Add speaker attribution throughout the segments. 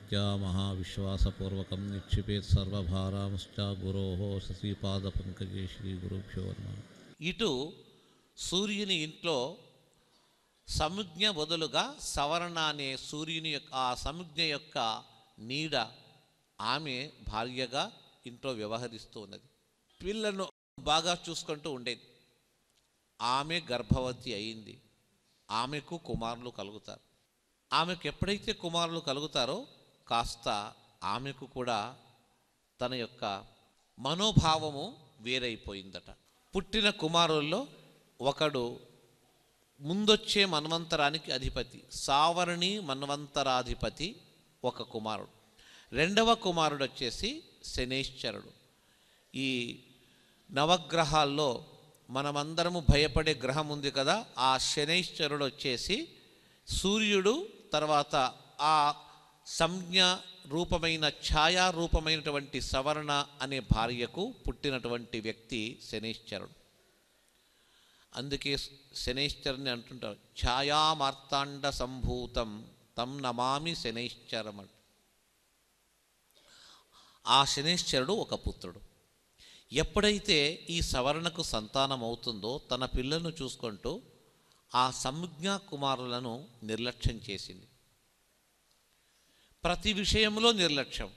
Speaker 1: ప్రతిజ్ఞా మహావిశ్వాసపూర్వకం నిక్షిపేత్ సర్వభారాంశ్చ గురో శశీపాదపంకజే శ్రీ గురుభ్యో నమః
Speaker 2: ఇటు సూర్యుని ఇంట్లో సముజ్ఞ బదులుగా సవరణ అనే సూర్యుని యొక్క ఆ సముజ్ఞ యొక్క నీడ ఆమె భార్యగా ఇంట్లో వ్యవహరిస్తూ ఉన్నది పిల్లను బాగా చూసుకుంటూ ఉండేది ఆమె గర్భవతి అయింది ఆమెకు కుమారులు కలుగుతారు ఆమెకు ఎప్పుడైతే కుమారులు కలుగుతారో కాస్త ఆమెకు కూడా తన యొక్క మనోభావము వేరైపోయిందట పుట్టిన కుమారుల్లో ఒకడు ముందొచ్చే మన్వంతరానికి అధిపతి సావరణి మన్వంతరాధిపతి ఒక కుమారుడు రెండవ కుమారుడు వచ్చేసి శనేశ్వరుడు ఈ నవగ్రహాల్లో మనమందరము భయపడే గ్రహం ఉంది కదా ఆ శనైశ్వరుడు వచ్చేసి సూర్యుడు తర్వాత ఆ సంజ్ఞ రూపమైన ఛాయా రూపమైనటువంటి సవర్ణ అనే భార్యకు పుట్టినటువంటి వ్యక్తి శనైశ్వరుడు అందుకే శనైశ్చరుని అంటుంటారు ఛాయామార్తాండ సంభూతం తం నమామి శనైశ్చరం అంట ఆ శనైశ్చరుడు ఒక పుత్రుడు ఎప్పుడైతే ఈ సవరణకు సంతానం అవుతుందో తన పిల్లలను చూసుకుంటూ ఆ సంజ్ఞా కుమారులను నిర్లక్ష్యం చేసింది ప్రతి విషయంలో నిర్లక్ష్యం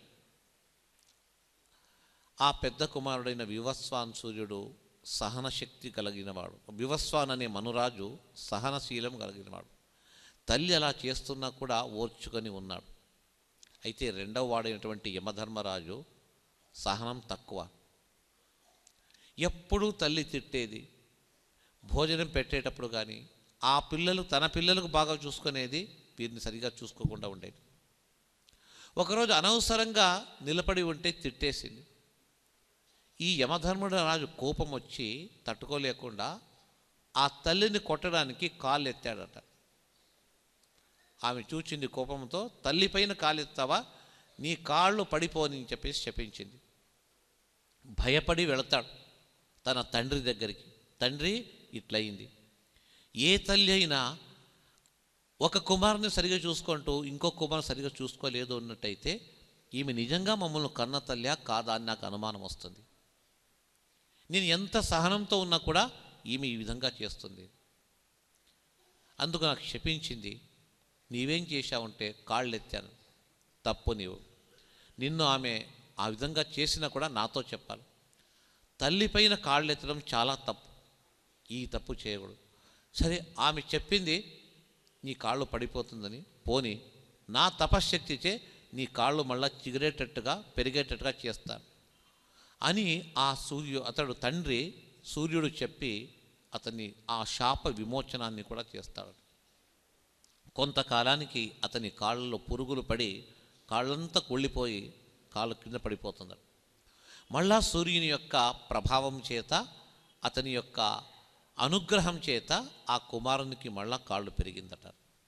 Speaker 2: ఆ పెద్ద కుమారుడైన వివస్వాన్ సూర్యుడు సహనశక్తి కలిగినవాడు వివస్వాన్ అనే మనురాజు సహనశీలం కలిగినవాడు తల్లి అలా చేస్తున్నా కూడా ఓర్చుకొని ఉన్నాడు అయితే రెండవ వాడైనటువంటి యమధర్మరాజు సహనం తక్కువ ఎప్పుడూ తల్లి తిట్టేది భోజనం పెట్టేటప్పుడు కానీ ఆ పిల్లలు తన పిల్లలకు బాగా చూసుకునేది వీరిని సరిగా చూసుకోకుండా ఉండేది ఒకరోజు అనవసరంగా నిలబడి ఉంటే తిట్టేసింది ఈ యమధర్ముడు రాజు కోపం వచ్చి తట్టుకోలేకుండా ఆ తల్లిని కొట్టడానికి కాళ్ళు ఎత్తాడట ఆమె చూచింది కోపంతో తల్లిపైన కాలెత్తావా నీ కాళ్ళు పడిపోని చెప్పేసి చెప్పించింది భయపడి వెళతాడు తన తండ్రి దగ్గరికి తండ్రి ఇట్లయింది ఏ తల్లి అయినా ఒక కుమారుని సరిగా చూసుకుంటూ ఇంకో కుమారుని సరిగా చూసుకోలేదు అన్నట్టయితే ఈమె నిజంగా మమ్మల్ని కన్న తల్లి కాదా అని నాకు అనుమానం వస్తుంది నేను ఎంత సహనంతో ఉన్నా కూడా ఈమె ఈ విధంగా చేస్తుంది అందుకు నాకు క్షపించింది నీవేం చేశావంటే కాళ్ళు ఎత్తాను తప్పు నీవు నిన్ను ఆమె ఆ విధంగా చేసినా కూడా నాతో చెప్పాలి తల్లిపైన కాళ్ళు ఎత్తడం చాలా తప్పు ఈ తప్పు చేయకూడదు సరే ఆమె చెప్పింది నీ కాళ్ళు పడిపోతుందని పోని నా తపశ్శక్తిచే నీ కాళ్ళు మళ్ళా చిగిరేటట్టుగా పెరిగేటట్టుగా చేస్తాను అని ఆ సూర్యు అతడు తండ్రి సూర్యుడు చెప్పి అతన్ని ఆ శాప విమోచనాన్ని కూడా చేస్తాడు కొంతకాలానికి అతని కాళ్ళలో పురుగులు పడి కాళ్ళంతా కుళ్ళిపోయి కాళ్ళు కింద పడిపోతున్నాడు మళ్ళా సూర్యుని యొక్క ప్రభావం చేత అతని యొక్క అనుగ్రహం చేత ఆ కుమారునికి మళ్ళా కాళ్ళు పెరిగిందట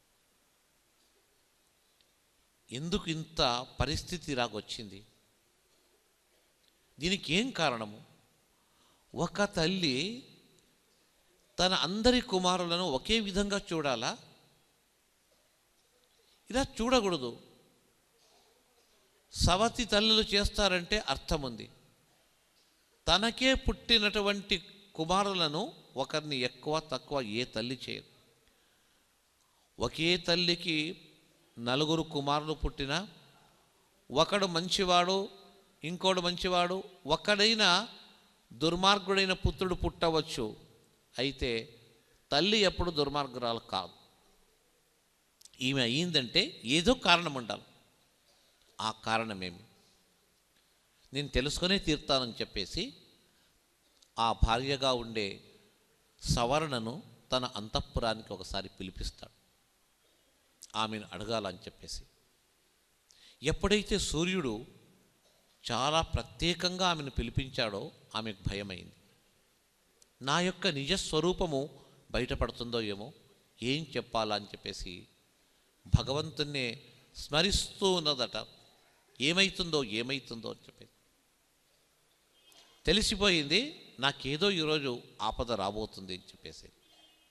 Speaker 2: ఎందుకు ఇంత పరిస్థితి రాగొచ్చింది దీనికి ఏం కారణము ఒక తల్లి తన అందరి కుమారులను ఒకే విధంగా చూడాలా ఇలా చూడకూడదు సవతి తల్లులు చేస్తారంటే అర్థం ఉంది తనకే పుట్టినటువంటి కుమారులను ఒకరిని ఎక్కువ తక్కువ ఏ తల్లి చేయదు ఒకే తల్లికి నలుగురు కుమారులు పుట్టినా ఒకడు మంచివాడు ఇంకోడు మంచివాడు ఒక్కడైనా దుర్మార్గుడైన పుత్రుడు పుట్టవచ్చు అయితే తల్లి ఎప్పుడు దుర్మార్గురాలు కాదు ఈమె అయ్యిందంటే ఏదో కారణం ఉండాలి ఆ కారణమేమి నేను తెలుసుకునే తీరుతానని చెప్పేసి ఆ భార్యగా ఉండే సవర్ణను తన అంతఃపురానికి ఒకసారి పిలిపిస్తాడు ఆమెను అడగాలని చెప్పేసి ఎప్పుడైతే సూర్యుడు చాలా ప్రత్యేకంగా ఆమెను పిలిపించాడో ఆమెకు భయమైంది నా యొక్క నిజస్వరూపము బయటపడుతుందో ఏమో ఏం చెప్పాలా అని చెప్పేసి భగవంతుణ్ణి స్మరిస్తూ ఉన్నదట ఏమైతుందో ఏమైతుందో అని చెప్పి తెలిసిపోయింది నాకేదో ఈరోజు ఆపద రాబోతుంది అని చెప్పేసి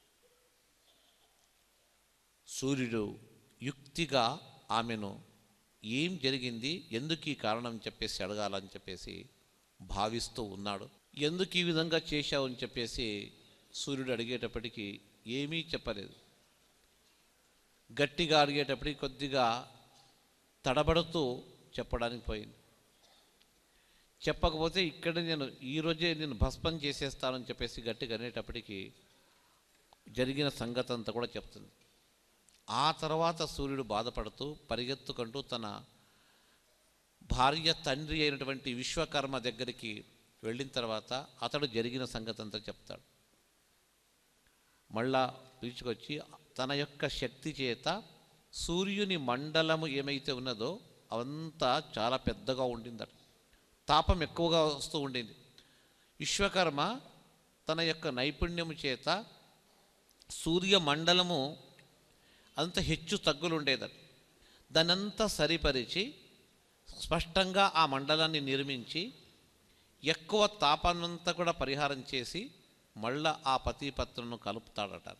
Speaker 2: సూర్యుడు యుక్తిగా ఆమెను ఏం జరిగింది ఎందుకు ఈ కారణం చెప్పేసి అడగాలని చెప్పేసి భావిస్తూ ఉన్నాడు ఎందుకు ఈ విధంగా చేశావు అని చెప్పేసి సూర్యుడు అడిగేటప్పటికీ ఏమీ చెప్పలేదు గట్టిగా అడిగేటప్పటికి కొద్దిగా తడబడుతూ చెప్పడానికి పోయింది చెప్పకపోతే ఇక్కడ నేను ఈరోజే నేను భస్మం చేసేస్తానని చెప్పేసి గట్టిగా అనేటప్పటికీ జరిగిన సంగతి అంతా కూడా చెప్తుంది ఆ తర్వాత సూర్యుడు బాధపడుతూ పరిగెత్తుకుంటూ తన భార్య తండ్రి అయినటువంటి విశ్వకర్మ దగ్గరికి వెళ్ళిన తర్వాత అతడు జరిగిన సంగతి అంతా చెప్తాడు మళ్ళా పిలుచుకొచ్చి తన యొక్క శక్తి చేత సూర్యుని మండలము ఏమైతే ఉన్నదో అవంతా చాలా పెద్దగా ఉండిందట తాపం ఎక్కువగా వస్తూ ఉండింది విశ్వకర్మ తన యొక్క నైపుణ్యము చేత సూర్య మండలము అంత హెచ్చు తగ్గులు ఉండేదట దానంతా సరిపరిచి స్పష్టంగా ఆ మండలాన్ని నిర్మించి ఎక్కువ తాపాన్నంతా కూడా పరిహారం చేసి మళ్ళా ఆ పతి పత్రులను కలుపుతాడట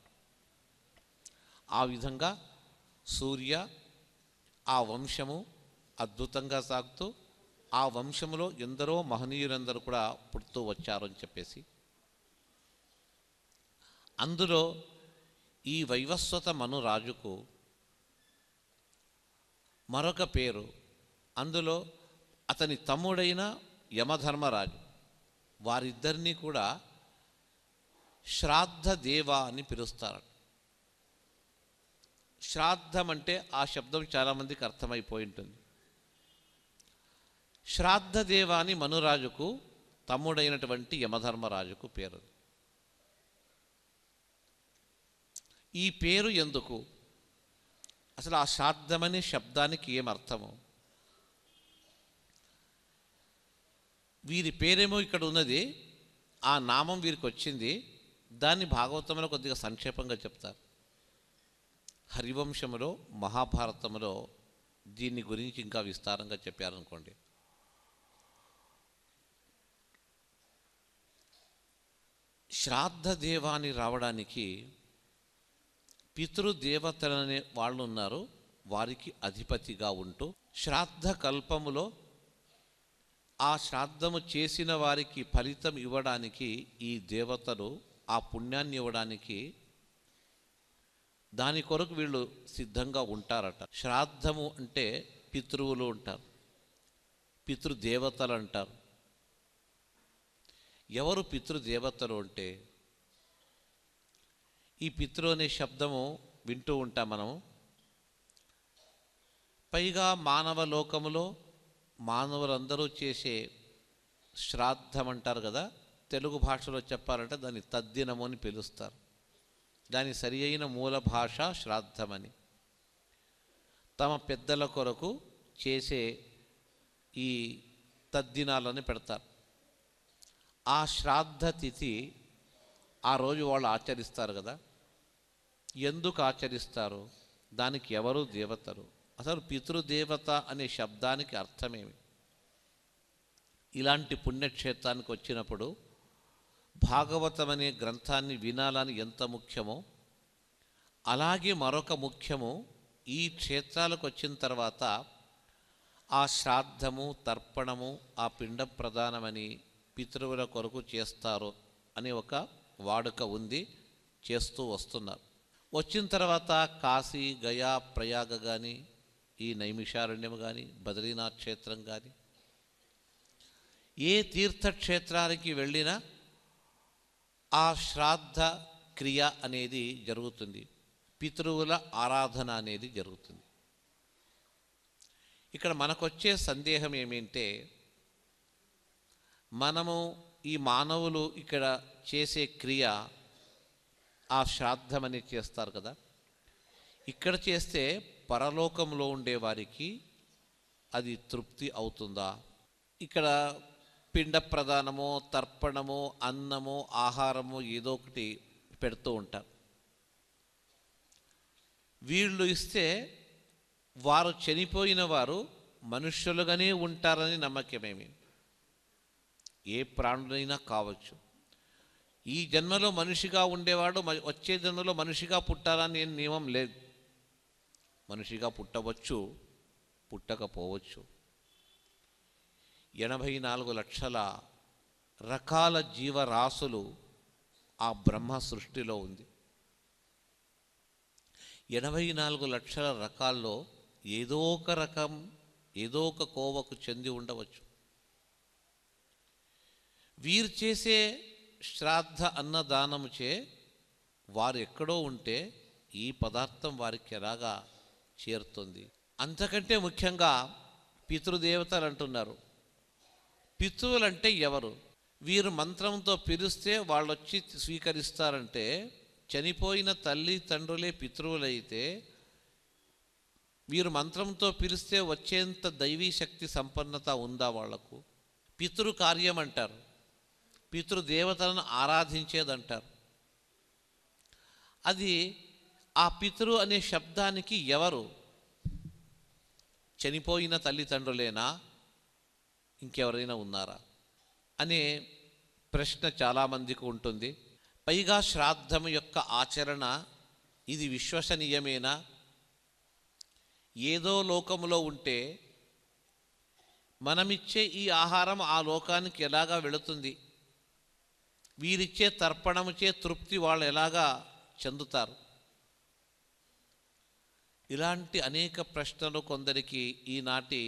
Speaker 2: ఆ విధంగా సూర్య ఆ వంశము అద్భుతంగా సాగుతూ ఆ వంశములో ఎందరో మహనీయులందరూ కూడా పుడుతూ వచ్చారు అని చెప్పేసి అందులో ఈ వైవస్వత మనురాజుకు మరొక పేరు అందులో అతని తమ్ముడైన యమధర్మరాజు వారిద్దరినీ కూడా శ్రాద్ధ దేవ అని పిలుస్తారు శ్రాద్ధం అంటే ఆ శబ్దం చాలామందికి అర్థమైపోయి ఉంటుంది శ్రాద్ధ దేవ అని మనురాజుకు తమ్ముడైనటువంటి యమధర్మరాజుకు పేరు ఈ పేరు ఎందుకు అసలు ఆ శ్రాద్ధమనే శబ్దానికి ఏం అర్థము వీరి పేరేమో ఇక్కడ ఉన్నది ఆ నామం వీరికి వచ్చింది దాన్ని భాగవతంలో కొద్దిగా సంక్షేపంగా చెప్తారు హరివంశములో మహాభారతంలో దీని గురించి ఇంకా విస్తారంగా చెప్పారనుకోండి శ్రాద్ధ దేవాన్ని రావడానికి పితృదేవతలనే వాళ్ళు ఉన్నారు వారికి అధిపతిగా ఉంటూ శ్రాద్ధ కల్పములో ఆ శ్రాద్ధము చేసిన వారికి ఫలితం ఇవ్వడానికి ఈ దేవతలు ఆ పుణ్యాన్ని ఇవ్వడానికి దాని కొరకు వీళ్ళు సిద్ధంగా ఉంటారట శ్రాద్ధము అంటే పితృవులు ఉంటారు పితృదేవతలు అంటారు ఎవరు పితృదేవతలు అంటే ఈ పితృ అనే శబ్దము వింటూ ఉంటాం మనం పైగా మానవ లోకములో మానవులందరూ చేసే శ్రాద్ధం అంటారు కదా తెలుగు భాషలో చెప్పాలంటే దాన్ని తద్దినము అని పిలుస్తారు దాని సరి అయిన మూల భాష శ్రాద్ధమని తమ పెద్దల కొరకు చేసే ఈ తద్దినాలని పెడతారు ఆ శ్రాద్ధ తిథి ఆ రోజు వాళ్ళు ఆచరిస్తారు కదా ఎందుకు ఆచరిస్తారు దానికి ఎవరు దేవతలు అసలు పితృదేవత అనే శబ్దానికి అర్థమేమి ఇలాంటి పుణ్యక్షేత్రానికి వచ్చినప్పుడు భాగవతం అనే గ్రంథాన్ని వినాలని ఎంత ముఖ్యమో అలాగే మరొక ముఖ్యము ఈ క్షేత్రాలకు వచ్చిన తర్వాత ఆ శ్రాద్ధము తర్పణము ఆ పిండ ప్రదానమని పితృవుల కొరకు చేస్తారు అనే ఒక వాడుక ఉంది చేస్తూ వస్తున్నారు వచ్చిన తర్వాత కాశీ గయా ప్రయాగ కానీ ఈ నైమిషారణ్యం కానీ బద్రీనాథ్ క్షేత్రం కానీ ఏ తీర్థక్షేత్రానికి వెళ్ళినా ఆ శ్రాద్ధ క్రియ అనేది జరుగుతుంది పితృవుల ఆరాధన అనేది జరుగుతుంది ఇక్కడ మనకొచ్చే సందేహం ఏమిటంటే మనము ఈ మానవులు ఇక్కడ చేసే క్రియ ఆ శ్రాద్ధం అనేది చేస్తారు కదా ఇక్కడ చేస్తే పరలోకంలో ఉండే వారికి అది తృప్తి అవుతుందా ఇక్కడ పిండ ప్రదానమో తర్పణమో అన్నమో ఆహారమో ఏదో ఒకటి పెడుతూ ఉంటారు వీళ్ళు ఇస్తే వారు చనిపోయిన వారు మనుష్యులుగానే ఉంటారని నమ్మకమేమి ఏ ప్రాణులైనా కావచ్చు ఈ జన్మలో మనిషిగా ఉండేవాడు మ- వచ్చే జన్మలో మనిషిగా పుట్టాలని ఏం నియమం లేదు మనిషిగా పుట్టవచ్చు పుట్టకపోవచ్చు ఎనభై నాలుగు లక్షల రకాల జీవరాశులు ఆ బ్రహ్మ సృష్టిలో ఉంది ఎనభై నాలుగు లక్షల రకాల్లో ఏదో ఒక రకం ఏదో ఒక కోవకు చెంది ఉండవచ్చు వీరు చేసే శ్రాద్ధ అన్నదానముచే వారు ఎక్కడో ఉంటే ఈ పదార్థం వారికి ఎలాగా చేరుతుంది అంతకంటే ముఖ్యంగా పితృదేవతలు అంటున్నారు పితృవులంటే ఎవరు వీరు మంత్రంతో పిలిస్తే వాళ్ళు వచ్చి స్వీకరిస్తారంటే చనిపోయిన తల్లి తండ్రులే పితృవులైతే వీరు మంత్రంతో పిలిస్తే వచ్చేంత దైవీ శక్తి సంపన్నత ఉందా వాళ్లకు పితృ కార్యం అంటారు పితృదేవతలను ఆరాధించేదంటారు అది ఆ పితృ అనే శబ్దానికి ఎవరు చనిపోయిన తల్లిదండ్రులేనా ఇంకెవరైనా ఉన్నారా అనే ప్రశ్న చాలామందికి ఉంటుంది పైగా శ్రాద్ధం యొక్క ఆచరణ ఇది విశ్వసనీయమేనా ఏదో లోకములో ఉంటే మనమిచ్చే ఈ ఆహారం ఆ లోకానికి ఎలాగా వెళుతుంది వీరిచ్చే తర్పణముచే తృప్తి వాళ్ళు ఎలాగా చెందుతారు ఇలాంటి అనేక ప్రశ్నలు కొందరికి ఈనాటి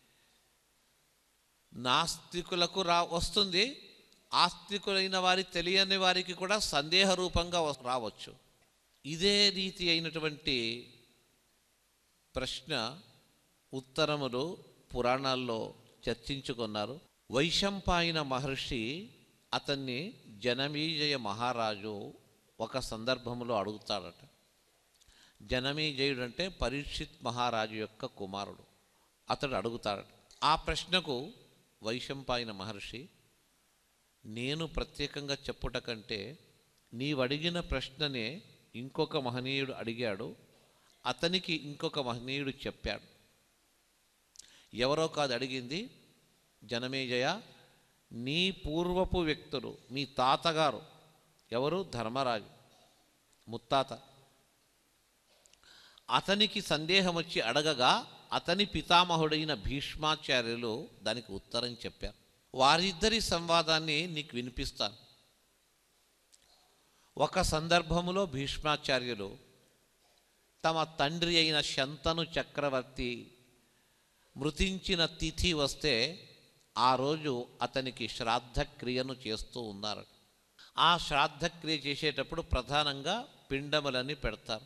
Speaker 2: నాస్తికులకు రా వస్తుంది ఆస్తికులైన వారి తెలియని వారికి కూడా సందేహ రూపంగా వ- రావచ్చు ఇదే రీతి అయినటువంటి ప్రశ్న ఉత్తరములు పురాణాల్లో చర్చించుకున్నారు వైశంపాయన మహర్షి అతన్ని జనమేజయ మహారాజు ఒక సందర్భంలో అడుగుతాడట జనమేజయుడు అంటే పరీక్షిత్ మహారాజు యొక్క కుమారుడు అతడు అడుగుతాడట ఆ ప్రశ్నకు వైశంపాయన మహర్షి నేను ప్రత్యేకంగా చెప్పుట కంటే నీవడిగిన ప్రశ్ననే ఇంకొక మహనీయుడు అడిగాడు అతనికి ఇంకొక మహనీయుడు చెప్పాడు ఎవరో కాదు అడిగింది జనమేజయ నీ పూర్వపు వ్యక్తులు మీ తాతగారు ఎవరు ధర్మరాజు ముత్తాత అతనికి సందేహం వచ్చి అడగగా అతని పితామహుడైన భీష్మాచార్యులు దానికి ఉత్తరం చెప్పారు వారిద్దరి సంవాదాన్ని నీకు వినిపిస్తాను ఒక సందర్భములో భీష్మాచార్యులు తమ తండ్రి అయిన శంతను చక్రవర్తి మృతించిన తిథి వస్తే ఆ రోజు అతనికి శ్రాద్ధక్రియను చేస్తూ ఉన్నారు ఆ శ్రాద్ధక్రియ చేసేటప్పుడు ప్రధానంగా పిండములని పెడతారు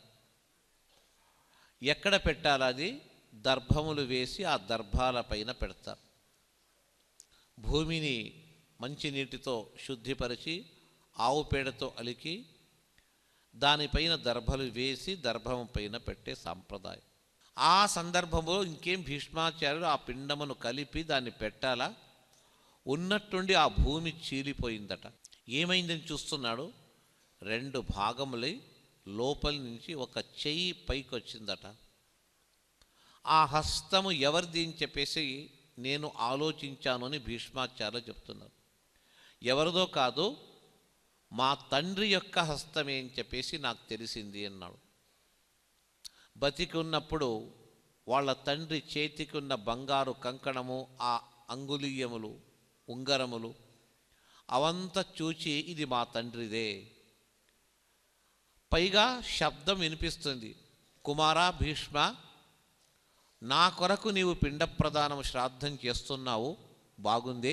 Speaker 2: ఎక్కడ పెట్టాలది దర్భములు వేసి ఆ దర్భాల పైన పెడతారు భూమిని మంచినీటితో శుద్ధిపరిచి ఆవు పేడతో అలికి దానిపైన దర్భలు వేసి దర్భం పైన పెట్టే సాంప్రదాయం ఆ సందర్భంలో ఇంకేం భీష్మాచార్యుడు ఆ పిండమును కలిపి దాన్ని పెట్టాలా ఉన్నట్టుండి ఆ భూమి చీలిపోయిందట ఏమైందని చూస్తున్నాడు రెండు భాగములై లోపలి నుంచి ఒక చెయ్యి పైకి వచ్చిందట ఆ హస్తము ఎవరిది అని చెప్పేసి నేను ఆలోచించాను అని భీష్మాచార్యులు చెప్తున్నారు ఎవరిదో కాదు మా తండ్రి యొక్క హస్తమే అని చెప్పేసి నాకు తెలిసింది అన్నాడు బతికి ఉన్నప్పుడు వాళ్ళ తండ్రి చేతికి ఉన్న బంగారు కంకణము ఆ అంగుళీయములు ఉంగరములు అవంతా చూచి ఇది మా తండ్రిదే పైగా శబ్దం వినిపిస్తుంది కుమారా భీష్మ నా కొరకు నీవు పిండ ప్రదానం శ్రాద్ధం చేస్తున్నావు బాగుంది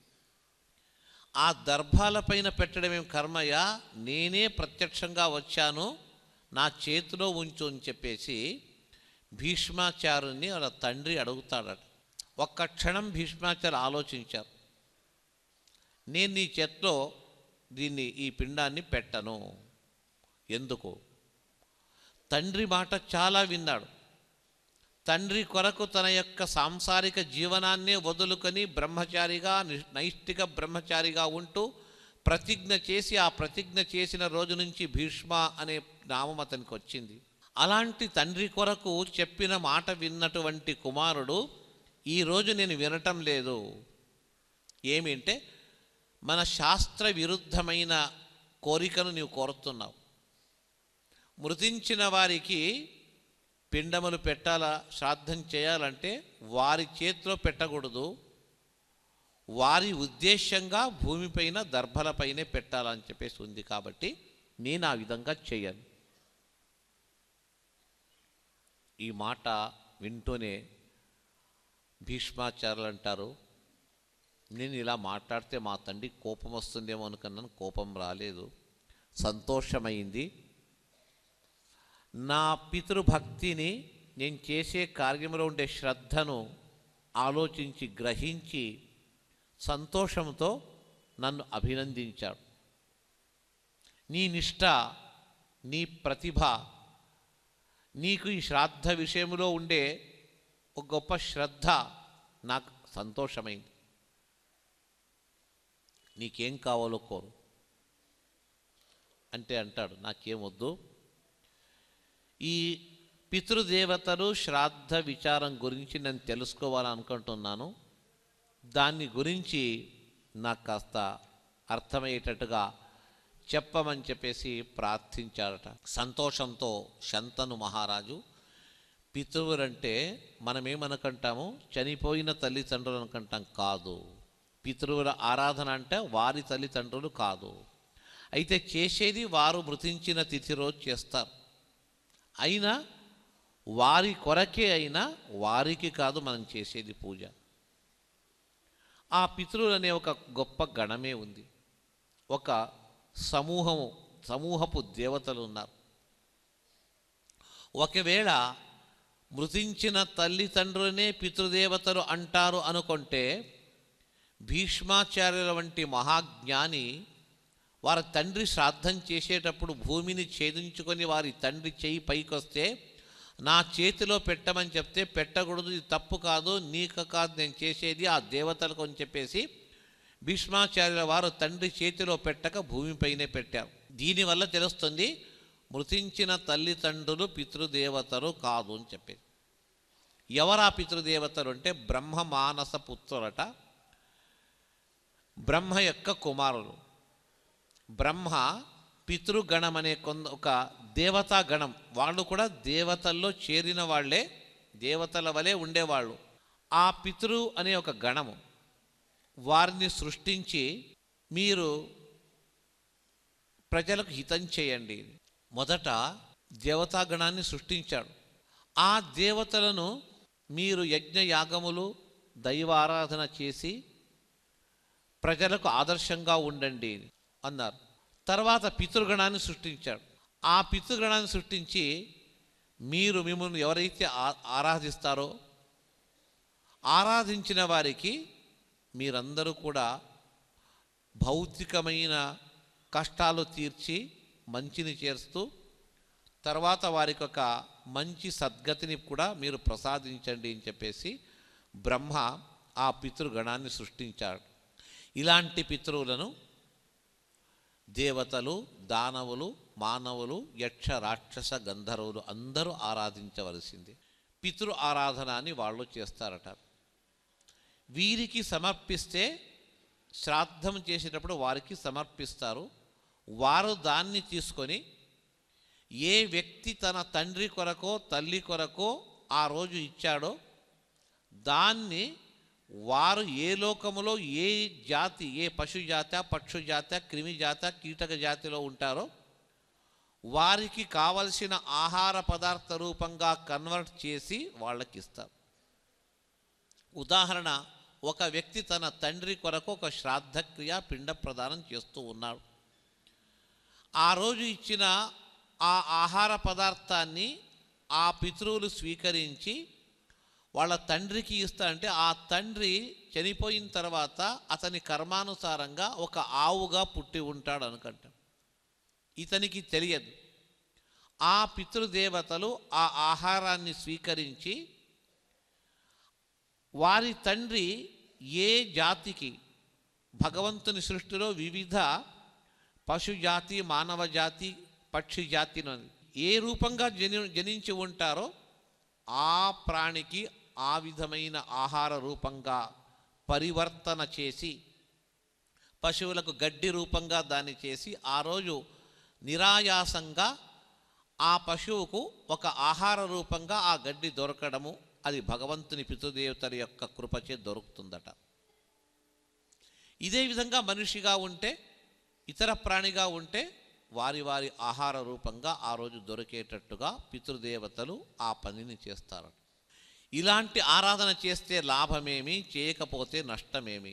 Speaker 2: ఆ దర్భాలపైన పెట్టడమేం కర్మయ్య నేనే ప్రత్యక్షంగా వచ్చాను నా చేతిలో ఉంచు అని చెప్పేసి భీష్మాచార్యుని వాళ్ళ తండ్రి అడుగుతాడట ఒక్క క్షణం భీష్మాచార్య ఆలోచించారు నేను నీ చేతిలో దీన్ని ఈ పిండాన్ని పెట్టను ఎందుకు తండ్రి మాట చాలా విన్నాడు తండ్రి కొరకు తన యొక్క సాంసారిక జీవనాన్నే వదులుకొని బ్రహ్మచారిగా ని- నైష్టిక బ్రహ్మచారిగా ఉంటూ ప్రతిజ్ఞ చేసి ఆ ప్రతిజ్ఞ చేసిన రోజు నుంచి భీష్మ అనే నామం అతనికి వచ్చింది అలాంటి తండ్రి కొరకు చెప్పిన మాట విన్నటువంటి కుమారుడు ఈరోజు నేను వినటం లేదు ఏమింటే మన శాస్త్ర విరుద్ధమైన కోరికను నీవు కోరుతున్నావు మృతించిన వారికి పిండములు పెట్టాలా శ్రాద్ధం చేయాలంటే వారి చేతిలో పెట్టకూడదు వారి ఉద్దేశ్యంగా భూమిపైన దర్భలపైనే పెట్టాలని చెప్పేసి ఉంది కాబట్టి నేను ఆ విధంగా చేయను ఈ మాట వింటూనే భీష్మాచార్యులు అంటారు నేను ఇలా మాట్లాడితే మా తండ్రి కోపం వస్తుందేమో అనుకున్నాను కోపం రాలేదు సంతోషమైంది నా పితృభక్తిని నేను చేసే కార్యంలో ఉండే శ్రద్ధను ఆలోచించి గ్రహించి సంతోషంతో నన్ను అభినందించాడు నీ నిష్ట నీ ప్రతిభ నీకు ఈ శ్రాద్ధ విషయంలో ఉండే ఒక గొప్ప శ్రద్ధ నాకు సంతోషమైంది నీకేం కావాలో కోరు అంటే అంటాడు నాకేం వద్దు ఈ పితృదేవతలు శ్రాద్ధ విచారం గురించి నేను తెలుసుకోవాలని అనుకుంటున్నాను దాన్ని గురించి నాకు కాస్త అర్థమయ్యేటట్టుగా చెప్పమని చెప్పేసి ప్రార్థించారట సంతోషంతో శంతను మహారాజు పితృవులంటే మనం ఏమనుకుంటాము చనిపోయిన తల్లిదండ్రులు అనుకుంటాం కాదు పితృవుల ఆరాధన అంటే వారి తల్లిదండ్రులు కాదు అయితే చేసేది వారు మృతించిన తిథి రోజు చేస్తారు అయినా వారి కొరకే అయినా వారికి కాదు మనం చేసేది పూజ ఆ పితృలు అనే ఒక గొప్ప గణమే ఉంది ఒక సమూహము సమూహపు దేవతలు ఉన్నారు ఒకవేళ మృతించిన తల్లిదండ్రులనే పితృదేవతలు అంటారు అనుకుంటే భీష్మాచార్యుల వంటి మహాజ్ఞాని వారి తండ్రి శ్రాద్ధం చేసేటప్పుడు భూమిని ఛేదించుకొని వారి తండ్రి చేయి పైకొస్తే నా చేతిలో పెట్టమని చెప్తే పెట్టకూడదు ఇది తప్పు కాదు నీకు కాదు నేను చేసేది ఆ దేవతలకు అని చెప్పేసి భీష్మాచార్యుల వారు తండ్రి చేతిలో పెట్టక భూమిపైనే పెట్టారు దీనివల్ల తెలుస్తుంది మృతించిన తల్లిదండ్రులు పితృదేవతలు కాదు అని చెప్పేది ఎవరా పితృదేవతలు అంటే బ్రహ్మ మానస పుత్రులట బ్రహ్మ యొక్క కుమారులు బ్రహ్మ పితృగణం అనే కొంత ఒక దేవతా గణం వాళ్ళు కూడా దేవతల్లో చేరిన వాళ్ళే దేవతల వలె ఉండేవాళ్ళు ఆ పితృ అనే ఒక గణము వారిని సృష్టించి మీరు ప్రజలకు హితం చేయండి మొదట దేవతాగణాన్ని సృష్టించాడు ఆ దేవతలను మీరు యజ్ఞ యాగములు దైవ ఆరాధన చేసి ప్రజలకు ఆదర్శంగా ఉండండి అన్నారు తర్వాత పితృగణాన్ని సృష్టించాడు ఆ పితృగణాన్ని సృష్టించి మీరు మిమ్మల్ని ఎవరైతే ఆ- ఆరాధిస్తారో ఆరాధించిన వారికి మీరందరూ కూడా భౌతికమైన కష్టాలు తీర్చి మంచిని చేస్తూ తర్వాత వారికి ఒక మంచి సద్గతిని కూడా మీరు ప్రసాదించండి అని చెప్పేసి బ్రహ్మ ఆ పితృగణాన్ని సృష్టించాడు ఇలాంటి పితృవులను దేవతలు దానవులు మానవులు యక్ష రాక్షస గంధర్వులు అందరూ ఆరాధించవలసింది పితృ ఆరాధన అని వాళ్ళు చేస్తారట వీరికి సమర్పిస్తే శ్రాద్ధం చేసేటప్పుడు వారికి సమర్పిస్తారు వారు దాన్ని తీసుకొని ఏ వ్యక్తి తన తండ్రి కొరకో తల్లి కొరకో ఆ రోజు ఇచ్చాడో దాన్ని వారు ఏ లోకములో ఏ జాతి ఏ పశు జాత పక్షు జాత క్రిమి జాత కీటక జాతిలో ఉంటారో వారికి కావలసిన ఆహార పదార్థ రూపంగా కన్వర్ట్ చేసి వాళ్ళకి ఇస్తారు ఉదాహరణ ఒక వ్యక్తి తన తండ్రి కొరకు ఒక శ్రాద్ధక్రియ పిండ ప్రదానం చేస్తూ ఉన్నాడు ఆ రోజు ఇచ్చిన ఆ ఆహార పదార్థాన్ని ఆ పితృవులు స్వీకరించి వాళ్ళ తండ్రికి ఇస్తా అంటే ఆ తండ్రి చనిపోయిన తర్వాత అతని కర్మానుసారంగా ఒక ఆవుగా పుట్టి ఉంటాడు అనుకుంటాం ఇతనికి తెలియదు ఆ పితృదేవతలు ఆ ఆహారాన్ని స్వీకరించి వారి తండ్రి ఏ జాతికి భగవంతుని సృష్టిలో వివిధ పశు జాతి మానవ జాతి పక్షి జాతిను ఏ రూపంగా జని జనించి ఉంటారో ఆ ప్రాణికి ఆ విధమైన ఆహార రూపంగా పరివర్తన చేసి పశువులకు గడ్డి రూపంగా దాన్ని చేసి ఆ రోజు నిరాయాసంగా ఆ పశువుకు ఒక ఆహార రూపంగా ఆ గడ్డి దొరకడము అది భగవంతుని పితృదేవతల యొక్క కృపచే దొరుకుతుందట ఇదే విధంగా మనిషిగా ఉంటే ఇతర ప్రాణిగా ఉంటే వారి వారి ఆహార రూపంగా ఆ రోజు దొరికేటట్టుగా పితృదేవతలు ఆ పనిని చేస్తారు ఇలాంటి ఆరాధన చేస్తే లాభమేమి చేయకపోతే నష్టమేమి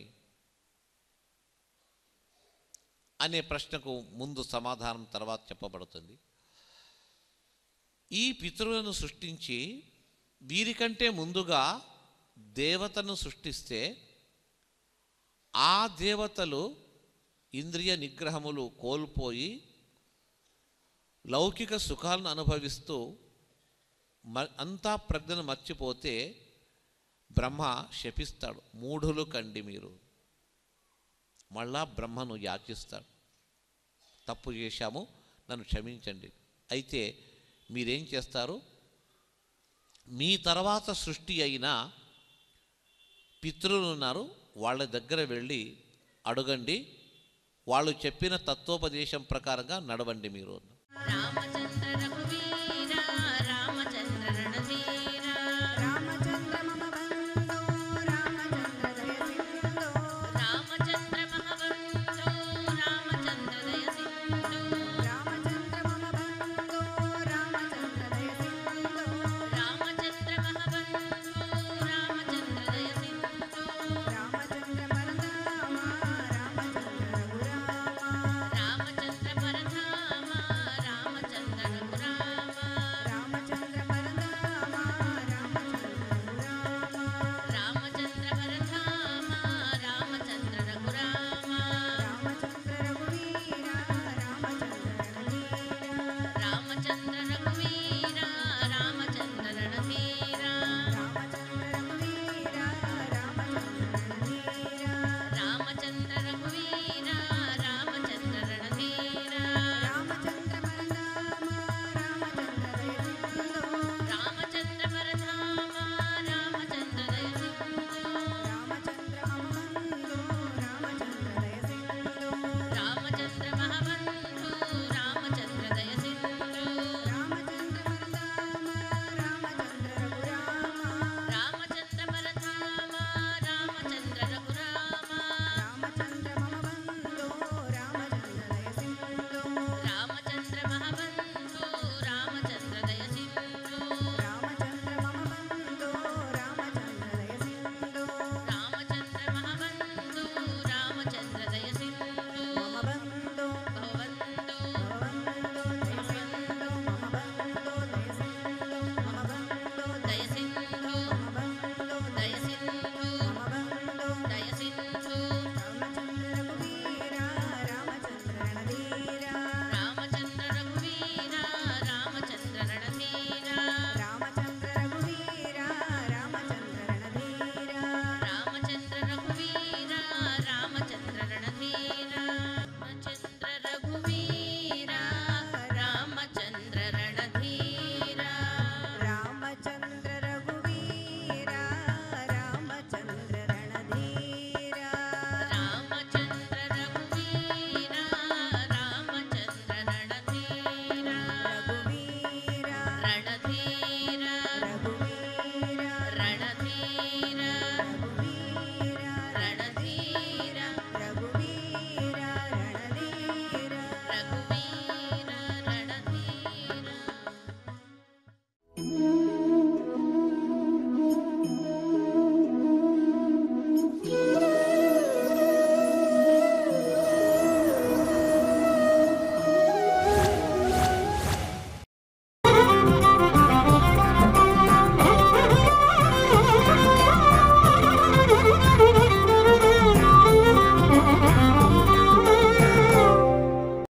Speaker 2: అనే ప్రశ్నకు ముందు సమాధానం తర్వాత చెప్పబడుతుంది ఈ పితృలను సృష్టించి వీరికంటే ముందుగా దేవతను సృష్టిస్తే ఆ దేవతలు ఇంద్రియ నిగ్రహములు కోల్పోయి లౌకిక సుఖాలను అనుభవిస్తూ మ అంతా ప్రజ్ఞను మర్చిపోతే బ్రహ్మ శపిస్తాడు మూఢులు కండి మీరు మళ్ళా బ్రహ్మను యాచిస్తాడు తప్పు చేశాము నన్ను క్షమించండి అయితే మీరేం చేస్తారు మీ తర్వాత సృష్టి అయిన పితృలు ఉన్నారు వాళ్ళ దగ్గర వెళ్ళి అడగండి వాళ్ళు చెప్పిన తత్వోపదేశం ప్రకారంగా నడవండి మీరు అన్నారు